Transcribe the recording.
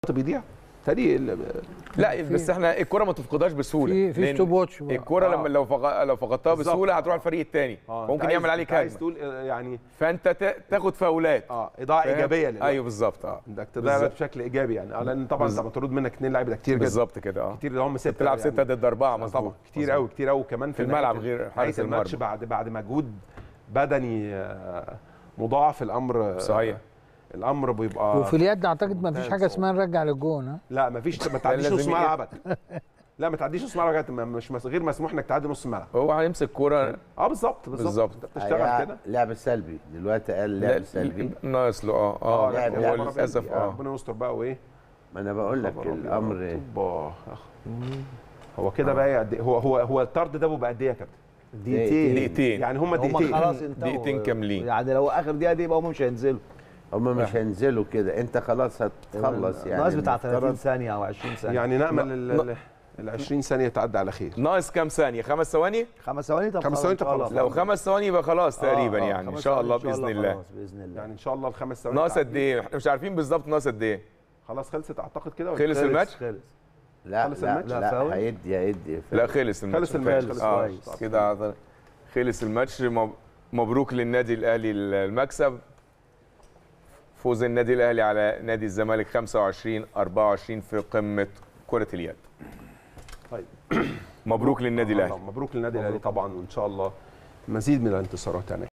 بيضيع تاني ال- لا بس احنا الكره ما تفقدهاش بسهوله في في لأن ستوب واتش بقى. الكره آه. لما لو فق... لو فقدتها بالظبط. بسهوله هتروح الفريق الثاني آه، أنت ممكن عايز- يعمل عليك أنت عايز هجمه تقول آه، يعني فانت ت... تاخد فاولات اه اضاعه فاهم؟ ايجابيه للوقت. ايوه بالظبط اه انك تضيع بالظبط. بشكل ايجابي يعني آه، لان طبعا انت بالظبط. مطرود منك اثنين لعيبه ده كتير جدا بالظبط كده اه كتير اللي هم سته بتلعب يعني. سته ضد اربعه آه، مظبوط طبعا كتير مظبوط. قوي كتير قوي كمان في الملعب نهاية- غير نهاية حارس الماتش المرمى. بعد بعد مجهود بدني آه، مضاعف الامر آه، صحيح. الامر بيبقى وفي اليد اعتقد ما فيش ممتاز حاجه طبعاً. اسمها نرجع للجون ها لا مفيش ما تعديش لازم نص ي- ملعبك لا ما تعديش نص ملعبك ما- مش مس- غير مسموح انك تعدي نص الملعب هو هيمسك كوره اه بالظبط بالظبط بالظبط. انت بتشتغل كده لعب سلبي دلوقتي قال لعب سلبي ناقص له اه اه لعب- هو لعب للاسف سلبي، اه ربنا يستر بقى وايه ما انا بقول لك خبر أبيض. الامر طبا. أخ. هو كده بقى قد إيه؟ هو هو هو الطرد ده بيبقى قد ايه يا كابتن؟ دقيقتين دقيقتين يعني هم هم دقيقتين خلاص انتهوا دقيقتين كاملين. يعني لو اخر دقيقه دي يبقى هم مش هينزلوا هم مش هينزلوا كده انت خلاص هتخلص يعني ناقص بتاع 30 المفترض- ثانيه او 20 ثانيه يعني نامل لا- ال- ال- ال 20 ثانيه تعدي على خير ناقص كام ثانيه خمس ثواني خمس ثواني طب خمس خلاص ثواني إن شاء طب الله. خلاص. لو خمس ثواني يبقى خلاص تقريبا آه، آه، يعني ان خمس شاء الله ثواني إن باذن الله خلاص باذن الله يعني ان شاء الله الخمس ثواني ناقص تعدي. قد ايه احنا مش عارفين بالظبط ناقص قد ايه خلاص خلصت اعتقد كده ولا خلص الماتش خلص لا خلص لا الماتش؟ لا، لا فاول؟ هيدي هيدي لا خلص الماتش خلص الماتش، خلص. خلص اه كويس. كده عطل- خلص الماتش مب- مبروك للنادي الاهلي المكسب فوز النادي الاهلي على نادي الزمالك 25 24 في قمه كره اليد طيب مبروك للنادي الاهلي مبروك للنادي الاهلي طبعا وان شاء الله مزيد من الانتصارات يعني